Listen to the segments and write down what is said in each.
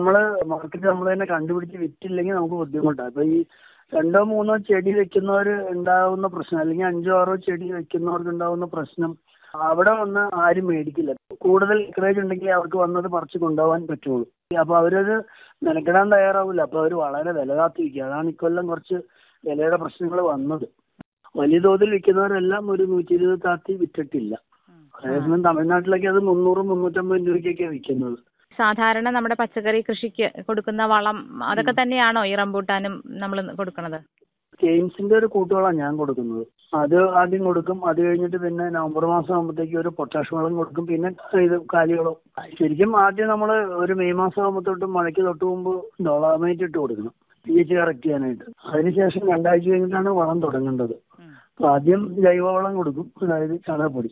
നമ്മള് മാർക്കറ്റ് നമ്മൾ തന്നെ കണ്ടുപിടിച്ച് വിറ്റില്ലെങ്കിൽ നമുക്ക് ബുദ്ധിമുട്ടാണ് അപ്പൊ ഈ രണ്ടോ മൂന്നോ ചെടി വെക്കുന്നവർ ഉണ്ടാവുന്ന പ്രശ്നം അല്ലെങ്കിൽ അഞ്ചോ ആറോ ചെടി വെക്കുന്നവർക്ക് ഉണ്ടാവുന്ന പ്രശ്നം അവിടെ വന്ന് ആരും മേടിക്കില്ല കൂടുതൽ എക്കറേജ് ഉണ്ടെങ്കിൽ അവർക്ക് വന്നത് പറിച്ച് കൊണ്ടുപോകാൻ പറ്റുള്ളൂ അപ്പൊ അവരത് മെനക്കെടാൻ തയ്യാറാവില്ല അപ്പൊ അവർ വളരെ വില കാത്തിരിക്കുക അതാണ് ഇക്കൊല്ലം കുറച്ച് വിലയുടെ പ്രശ്നങ്ങൾ വന്നത് വലിയ തോതിൽ വിൽക്കുന്നവരെല്ലാം ഒരു നൂറ്റി ഇരുപത് താത്തി വിറ്റിട്ടില്ല അതേസമയം തമിഴ്നാട്ടിലൊക്കെ അത് മുന്നൂറ് മുന്നൂറ്റമ്പത് രൂപയ്ക്കൊക്കെയാണ് വിൽക്കുന്നത് സാധാരണ നമ്മുടെ പച്ചക്കറി കൃഷിക്ക് കൊടുക്കുന്ന വളം അതൊക്കെ തന്നെയാണോ ഈ റംബൂട്ടാനും നമ്മൾ കൊടുക്കുന്നത് കെയിംസിന്റെ ഒരു കൂട്ടുവളമാണ് ഞാൻ കൊടുക്കുന്നത് അത് ആദ്യം കൊടുക്കും അത് കഴിഞ്ഞിട്ട് പിന്നെ നവംബർ മാസം ആകുമ്പോഴത്തേക്ക് ഒരു പൊട്ടാഷ് വളം കൊടുക്കും പിന്നെ ഇത് കാലിവളം ശരിക്കും ആദ്യം നമ്മൾ ഒരു മെയ് മാസം ആകുമ്പോൾ തൊട്ട് മഴയ്ക്ക് തൊട്ട് മുമ്പ് ഡോളാമൈറ്റ് ഇട്ട് കൊടുക്കണം പി എച്ച് കറക്റ്റ് ചെയ്യാനായിട്ട് അതിനുശേഷം രണ്ടാഴ്ച കഴിഞ്ഞിട്ടാണ് വളം തുടങ്ങേണ്ടത് അപ്പൊ ആദ്യം ജൈവവളം കൊടുക്കും അതായത് ചാണകപ്പൊടി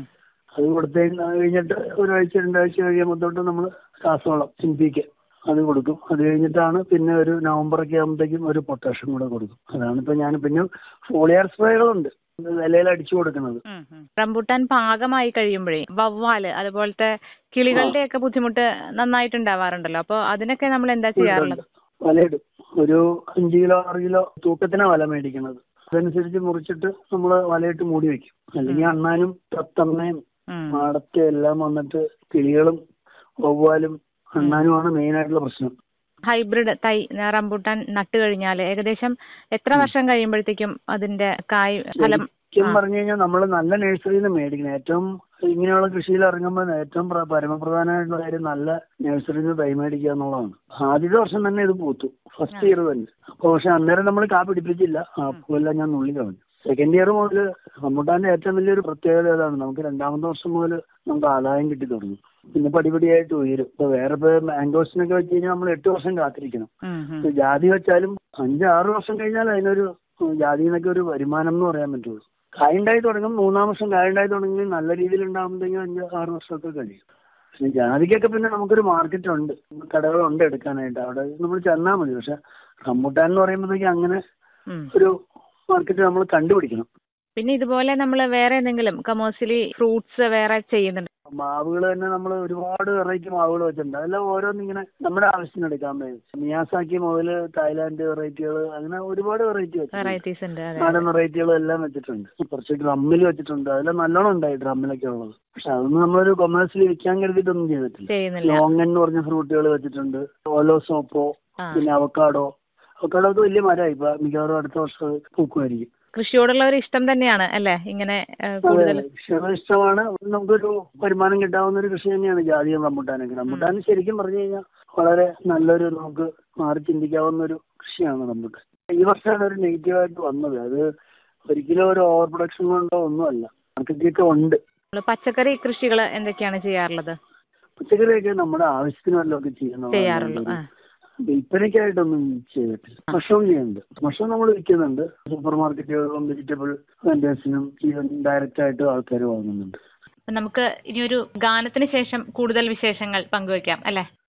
അത് കൊടുത്തു കഴിഞ്ഞിട്ട് ഒരാഴ്ച രണ്ടാഴ്ച കഴിയുമ്പോൾ തൊട്ട് നമ്മൾ രാസവളം സിംപിക്ക് അത് കൊടുക്കും അത് കഴിഞ്ഞിട്ടാണ് പിന്നെ ഒരു നവംബറൊക്കെ ആകുമ്പോഴത്തേക്കും ഒരു പൊട്ടാഷ്യം കൂടെ കൊടുക്കും അതാണ് ഇപ്പൊ ഞാൻ പിന്നെ ഫോളിയർ സ്പ്രേകളുണ്ട് വിലയിൽ അടിച്ചു കൊടുക്കുന്നത് റംബൂട്ടാൻ പാകമായി കഴിയുമ്പോഴേ വവ്വാല് അതുപോലത്തെ കിളികളുടെയൊക്കെ ബുദ്ധിമുട്ട് നന്നായിട്ടുണ്ടാവാറുണ്ടല്ലോ അപ്പോൾ അതിനൊക്കെ നമ്മൾ എന്താ ചെയ്യാറുള്ളത് വലയിടും ഒരു അഞ്ച് കിലോ ആറ് കിലോ തൂക്കത്തിനാ വല മേടിക്കുന്നത് അതനുസരിച്ച് മുറിച്ചിട്ട് നമ്മൾ വലയിട്ട് മൂടി വെക്കും അല്ലെങ്കിൽ അണ്ണാനും തത്തമ്മയും മാടത്തെ എല്ലാം വന്നിട്ട് കിളികളും വവ്വാലും അണ്ണാനുമാണ് മെയിൻ ആയിട്ടുള്ള പ്രശ്നം ഹൈബ്രിഡ് തൈ റംബൂട്ടാൻ നട്ട് കഴിഞ്ഞാൽ ഏകദേശം എത്ര വർഷം കഴിയുമ്പോഴത്തേക്കും അതിന്റെ കായ് ഫലം ശരിക്കും പറഞ്ഞു കഴിഞ്ഞാൽ നമ്മൾ നല്ല നഴ്സറിയിൽ നിന്ന് മേടിക്കണം ഏറ്റവും ഇങ്ങനെയുള്ള കൃഷിയിൽ ഇറങ്ങുമ്പോൾ ഏറ്റവും പ്ര- പരമപ്രധാനമായിട്ടുള്ള കാര്യം നല്ല നഴ്സറിയിൽ നിന്ന് തൈ മേടിക്കുക എന്നുള്ളതാണ് ആദ്യത്തെ വർഷം തന്നെ ഇത് പൂത്തു ഫസ്റ്റ് ഇയർ തന്നെ അപ്പോൾ പക്ഷെ അന്നേരം നമ്മൾ കാ പിടിപ്പിച്ചില്ല ആ പൂവെല്ലാം ഞാൻ നുള്ളി കളഞ്ഞു സെക്കൻഡ് ഇയർ മുതൽ റംബുട്ടാന്റെ ഏറ്റവും വലിയൊരു പ്രത്യേകത അതാണ് നമുക്ക് രണ്ടാമത്തെ വർഷം മുതൽ നമുക്ക് ആദായം കിട്ടി തുടങ്ങും പിന്നെ പടിപടിയായിട്ട് ഉയരും ഇപ്പൊ വേറെ ഇപ്പൊ മാംഗോസിനൊക്കെ വെച്ച് കഴിഞ്ഞാൽ നമ്മൾ എട്ട് വർഷം കാത്തിരിക്കണം ഇപ്പൊ ജാതി വെച്ചാലും അഞ്ച് ആറ് വർഷം കഴിഞ്ഞാൽ അതിനൊരു ജാതിയിൽ നിന്നൊക്കെ ഒരു വരുമാനം എന്ന് പറയാൻ പറ്റുള്ളൂ കായുണ്ടായി തുടങ്ങും മൂന്നാം വർഷം കായുണ്ടായി തുടങ്ങി നല്ല രീതിയിൽ ഉണ്ടാകുമ്പോഴത്തേക്കും അഞ്ച് ആറ് വർഷമൊക്കെ കഴിയും പക്ഷെ ജാതിക്കൊക്കെ പിന്നെ നമുക്കൊരു മാർക്കറ്റ് ഉണ്ട് കടകളുണ്ട് എടുക്കാനായിട്ട് അവിടെ നമ്മൾ ചെന്നാൽ മതി പക്ഷെ റംബുട്ടാൻ എന്ന് പറയുമ്പോഴത്തേക്കും അങ്ങനെ ഒരു മാർക്കറ്റ് നമ്മൾ കണ്ടുപിടിക്കണം പിന്നെ ഇതുപോലെ നമ്മൾ വേറെ എന്തെങ്കിലും കമേഴ്സ്യലി ഫ്രൂട്ട്സ് വേറെ ചെയ്യുന്നുണ്ട് മാവുകൾ തന്നെ നമ്മൾ ഒരുപാട് വെറൈറ്റി മാവുകൾ വെച്ചിട്ടുണ്ട് അതെല്ലാം ഓരോന്നിങ്ങനെ നമ്മുടെ ആവശ്യത്തിന് എടുക്കാൻ വേണ്ടി മിയാസാക്കി മുതൽ തായ്ലാന്റ് വെറൈറ്റികൾ അങ്ങനെ ഒരുപാട് വെറൈറ്റി വെച്ചിട്ടുണ്ട് വെറൈറ്റീസ് ഉണ്ട് അതെ നാടൻ വെറൈറ്റികളും എല്ലാം വെച്ചിട്ടുണ്ട് കുറച്ച് ഡ്രമ്മിൽ വെച്ചിട്ടുണ്ട് അതെല്ലാം നല്ലോണം ഉണ്ടായി ഡ്രമ്മിലൊക്കെ ഉള്ളത് പക്ഷെ അതൊന്നും നമ്മളൊരു കൊമേഴ്സിൽ വിൽക്കാൻ കരുതിയിട്ടൊന്നും ചെയ്തിട്ടില്ല ചെയ്യുന്നില്ല ലോങ്ങൻ എന്ന് പറഞ്ഞ ഫ്രൂട്ടുകൾ വെച്ചിട്ടുണ്ട് ഓലോ സോപ്പോ ആ. പിന്നെ അവക്കാഡോ അവക്കാഡോ ഒക്കെ വലിയ മരമായി ഇപ്പൊ മിക്കവാറും അടുത്ത വർഷം പൂക്കുമായിരിക്കും കൃഷിയോടുള്ള ഒരു ഇഷ്ടം തന്നെയാണ് അല്ലേ ഇങ്ങനെ ഏഹ്, കൂടുതൽ കൃഷികൾ ഇഷ്ടമാണ് നമുക്കൊരു വരുമാനം കിട്ടാവുന്ന ഒരു കൃഷി തന്നെയാണ് ജാതിയും റംബുട്ടാനൊക്കെ റംബുട്ടാൻ ശരിക്കും പറഞ്ഞു കഴിഞ്ഞാൽ വളരെ നല്ലൊരു നമുക്ക് മാറി ചിന്തിക്കാവുന്ന ഒരു കൃഷിയാണ് റംബുട്ടാൻ ഈ വർഷമാണ് ഒരു നെഗറ്റീവായിട്ട് വന്നത് അത് ഒരിക്കലും ഒരു ഓവർ പ്രൊഡക്ഷൻ കൊണ്ടോ ഒന്നുമല്ല മാർക്കറ്റിലൊക്കെ ഉണ്ട് നമ്മള് പച്ചക്കറി കൃഷികൾ എന്തൊക്കെയാണ് ചെയ്യാറുള്ളത് പച്ചക്കറിയൊക്കെ നമ്മുടെ ആവശ്യത്തിന് വല്ലതൊക്കെ ചെയ്യുന്നതാണ് ചെയ്യാറുള്ളൂ ആ വിൽപ്പനയ്ക്കായിട്ടൊന്നും ചെയ്തിട്ടില്ല ഭക്ഷണം ചെയ്യുന്നുണ്ട് ഭക്ഷണം നമ്മൾ വിൽക്കുന്നുണ്ട് സൂപ്പർ മാർക്കറ്റുകളിലും വെജിറ്റബിൾ വെൻഡേഴ്സിനും ഈവൻ ഡയറക്റ്റ് ആയിട്ട് ആൾക്കാർ വാങ്ങുന്നുണ്ട് നമുക്ക് ഇനി ഒരു ഗാനത്തിന് ശേഷം കൂടുതൽ വിശേഷങ്ങൾ പങ്കുവെക്കാം അല്ലേ